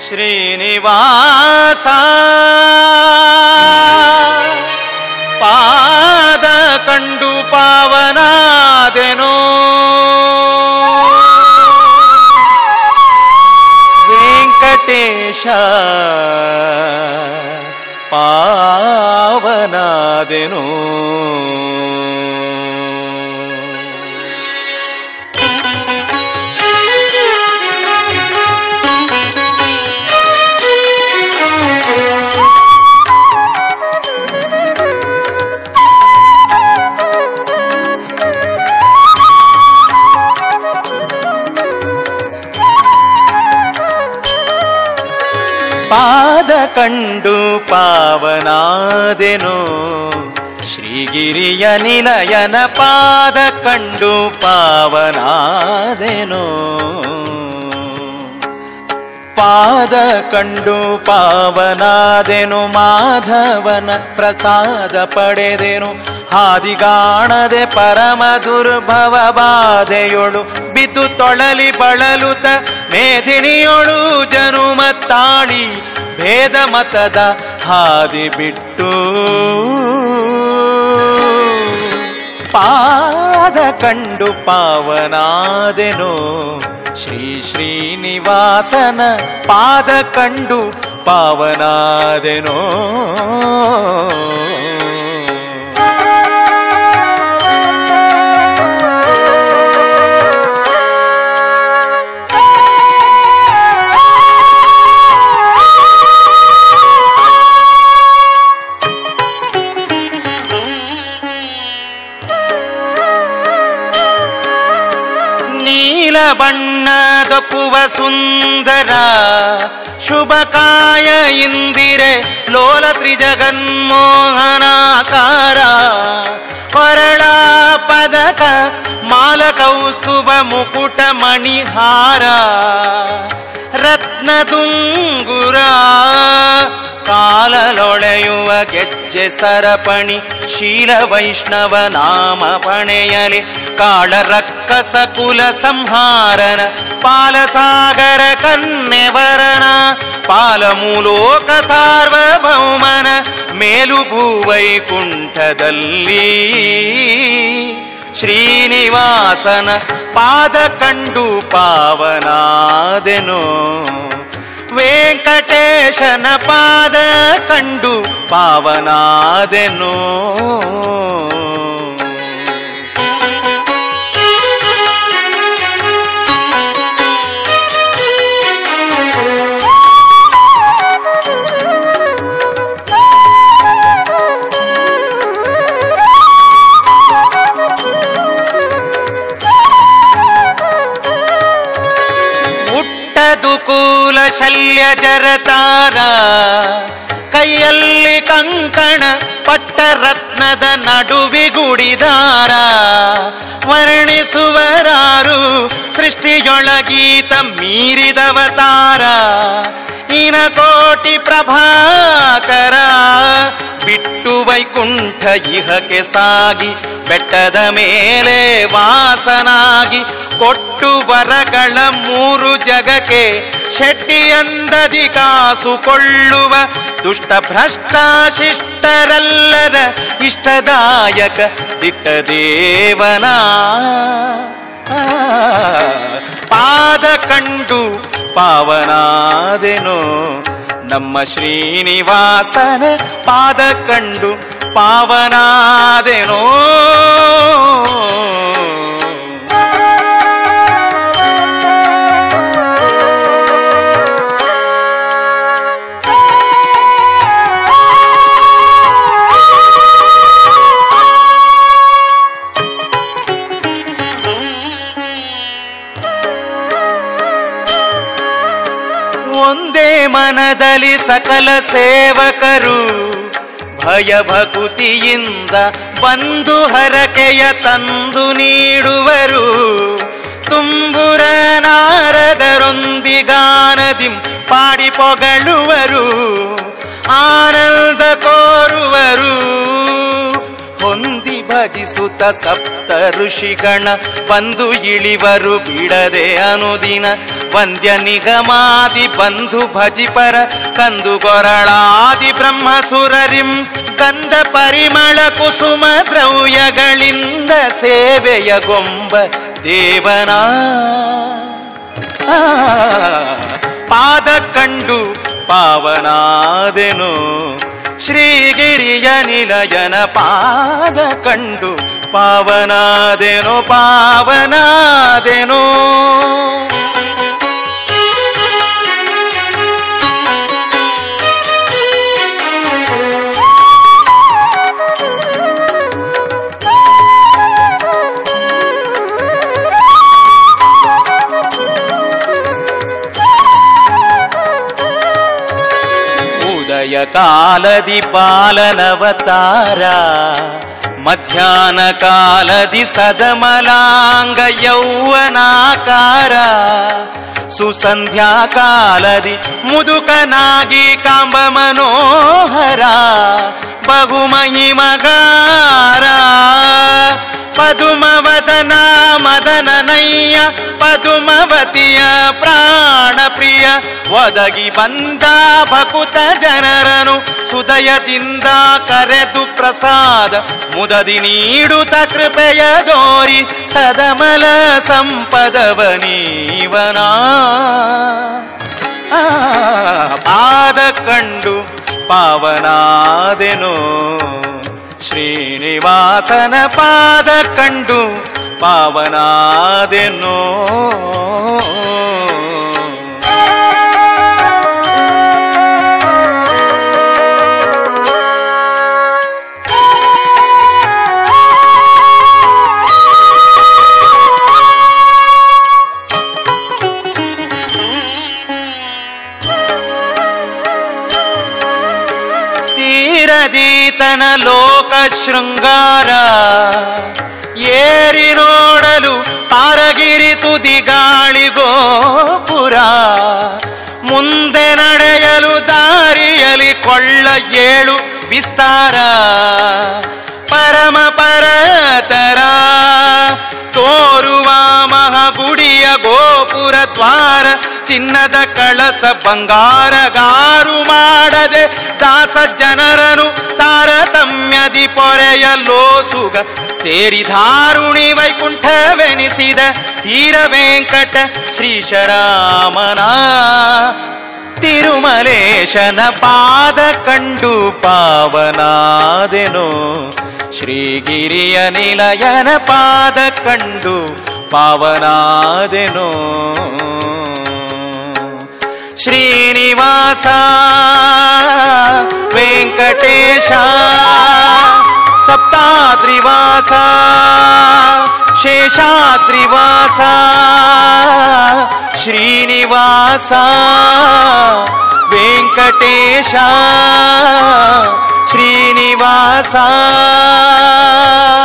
ಶ್ರೀನಿವಾಸ ಪಾದ ಕಂಡು ಪಾವನಾದೆನೋ ವೆಂಕಟೇಶ ಪಾವನಾದೆನೋ ಪಾದ ಕಂಡು ಪಾವನಾದೆನು ಶ್ರೀಗಿರಿಯ ನಿಲಯನ ಪಾದ ಕಂಡು ಪಾವನಾದೆನು ಪಾದ ಕಂಡು ಪಾವನಾದೆನು ಮಾಧವನ ಪ್ರಸಾದ ಪಡೆದೆನು ಹಾದಿಗಾಣದೆ ಪರಮ ದುರ್ಭವ ಬಾಧೆಯೊಳು ಬಿದ್ದು ತೊಳಲಿ ಬಳಲುತ ಮೇದಿನಿಯೊಳು ಜನುಮ ತಾಳಿ ಭೇದ ಮತದ ಹಾದಿ ಬಿಟ್ಟು ಪಾದ ಕಂಡು ಪಾವನಾದೆನು ಶ್ರೀ ಶ್ರೀನಿವಾಸನ ಪಾದ ಕಂಡು ಪಾವನಾದೆನೋ ನೀಲ ಬಣ್ಣದಪ್ಪುವ ಸುಂದರ ಶುಭಕಾಯ ಇಂದಿರೆ ಲೋಲ ತ್ರಿಜಗನ್ಮೋಹನಾಕಾರ ಹೊರಳ ಪದಕ ಮಾಲ ಕೌಸ್ತುಭ ಮುಕುಟ ಮಣಿಹಾರ ರತ್ನದುಂಗುರ ಕಾಲಲೊಳೆಯುವ ಗೆಜ್ಜೆ ಸರಪಣಿ ಶೀಲ ವೈಷ್ಣವ ನಾಮ ಪಣೆಯಲಿ ಕಾಳ ರಕ್ಕಸ ಕುಲ ಸಂಹಾರನ ಪಾಲಸಾಗರ ಕನ್ನೆವರನ ಪಾಲಮೂಲೋಕ ಸಾರ್ವಭೌಮನ ಮೇಲು ಭೂವೈಕುಂಠದಲ್ಲಿ ಶ್ರೀನಿವಾಸನ ಪಾದ ಕಂಡು ಪಾವನಾದೆನು ವೆಂಕಟೇಶನ ಪಾದ ಕಂಡು ಪಾವನಾದೆನು ಹುಟ್ಟದು ಕೂಲ ಶಲ್ಯ ಜರತಾರ ಕೈಯಲ್ಲಿ ಕಂಕಣ ಪಟ್ಟ ರತ್ನದ ನಡುವಿಗುಡಿದಾರ ವರ್ಣಿಸುವರಾರು ಸೃಷ್ಟಿಯೊಳಗೀತ ಮೀರಿದವತಾರ ಇನ ಕೋಟಿ ಪ್ರಭಾಕರ ಬಿಟ್ಟು ವೈಕುಂಠ ಇಹಕ್ಕೆ ಸಾಗಿ ಬೆಟ್ಟದ ಮೇಲೆ ವಾಸನಾಗಿ ಕೊಟ್ಟು ವರಗಳ ಮೂರು ಜಗಕ್ಕೆ ಶೆಟ್ಟಿಯಂದದಿ ಕಾಸು ಕೊಳ್ಳುವ ದುಷ್ಟ ಭ್ರಷ್ಟ ಶಿಷ್ಟರೆಲ್ಲರ ಇಷ್ಟದಾಯಕ ದಿಟ್ಟ ದೇವನ ಪಾದ ಕಂಡು ಪಾವನಾದೆನು ನಮ್ಮ ಶ್ರೀನಿವಾಸನ ಪಾದ ಕಂಡು ಪಾವನಾದೆನೋ ಒಂದೇ ಮನದಲ್ಲಿ ಸಕಲ ಸೇವಕರು ಭಯ ಭಕುತಿಯಿಂದ ಬಂಧು ಹರಕೆಯ ತಂದು ನೀಡುವರು ತುಂಬುರ ನಾರದರೊಂದಿಗಾನದಿ ಪಾಡಿ ಪೊಗಳುವರು ಆನಂದ ಕೋರುವರು ಹೊಂದಿ ಭಜಿಸುತ್ತ ಸಪ್ತ ಋಷಿಗಣ ಬಂದು ಇಳಿವರು ಬಿಡದೆ ಅನುದಿನ ವಂದ್ಯ ನಿಗಮಾದಿ ಬಂಧು ಭಜಿಪರ ಕಂದು ಗೊರಳಾದಿ ಬ್ರಹ್ಮ ಸುರರಿಂ ಗಂಧ ಪರಿಮಳ ಕುಸುಮ ದ್ರವ್ಯಗಳಿಂದ ಸೇವೆಯ ಗೊಂಬ ದೇವನ ಆ, ಪಾದ ಕಂಡು ಪಾವನಾದೆನು ಶ್ರೀಗಿರಿಯ ನಿಲಯನ ಪಾದ ಕಂಡು ಪಾವನಾದೆನು ಪಾವನಾದೆನು ಉದಯ ಕಾಲದಿ ಬಾಲನವತಾರ ಮಧ್ಯಾಹ್ನ ಕಾಲದಿ ಸದಮಲಾಂಗ ಯೌವನಾಕಾರ ಸುಸಂಧ್ಯಾ ಕಾಲದಿ ಮುದುಕನಾಗಿ ಕಾಂಬ ಮನೋಹರ ಬಹುಮಹಿಮಗಾರ ಪದುಮವದನ ಮದನನಯ್ಯ ಪದುಮವತಿಯ ಪ್ರಾಣ ಪ್ರಿಯ ಒದಗಿ ಬಂದ ಭಕುತ ಜನರನು ಸುದಯದಿಂದ ಕರೆದು ಪ್ರಸಾದ ಮುದದಿ ನೀಡುತ್ತ ಕೃಪೆಯ ದೋರಿ ಸದಮಲ ಸಂಪದವ ನೀವನ ಆ, ಪಾದ ಕಂಡು ಪಾವನಾದೆನು ಶ್ರೀನಿವಾಸನ ಪಾದ ಕಂಡು ಪಾವನಾದೆನು ತೀರದೀತನ ಲೋಕ ಶೃಂಗಾರ ಏರಿ ನೋಡಲು ತಾರಗಿರಿ ತುದಿ ಗಾಳಿಗೋಪುರ ಮುಂದೆ ನಡೆಯಲು ದಾರಿಯಲಿ ಕೊಳ್ಳ ಏಳು ವಿಸ್ತಾರ ಪರಮ ಪರತರ ತೋರುವ ಮಹಾಗುಡಿಯ ಗೋಪುರ ದ್ವಾರ ಚಿನ್ನದ ಕಳಸ ಬಂಗಾರಗಾರು ಮಾಡದೆ ದಾಸ ಜನರನು ತಾರತಮ್ಯದಿ ಪೊರೆಯಲ್ಲೋಸುಗ ಸೇರಿಧಾರುಣಿ ವೈಕುಂಠವೆನಿಸಿದ ತೀರ ವೆಂಕಟ ಶ್ರೀಶರಾಮನ ತಿರುಮಲೇಶನ ಪಾದ ಕಂಡು ಪಾವನಾದೆನು ಶ್ರೀಗಿರಿಯ ನಿಲಯನ ಪಾದ ಕಂಡು ಪಾವನಾದೆನು ಶ್ರೀನಿವಾಸ ವೆಂಕಟೇಶ ಸಪ್ತಾದ್ರಿವಾಸ ಶೇಷಾದ್ರಿವಾಸ ಶ್ರೀನಿವಾಸ ವೆಂಕಟೇಶ ಶ್ರೀನಿವಾಸ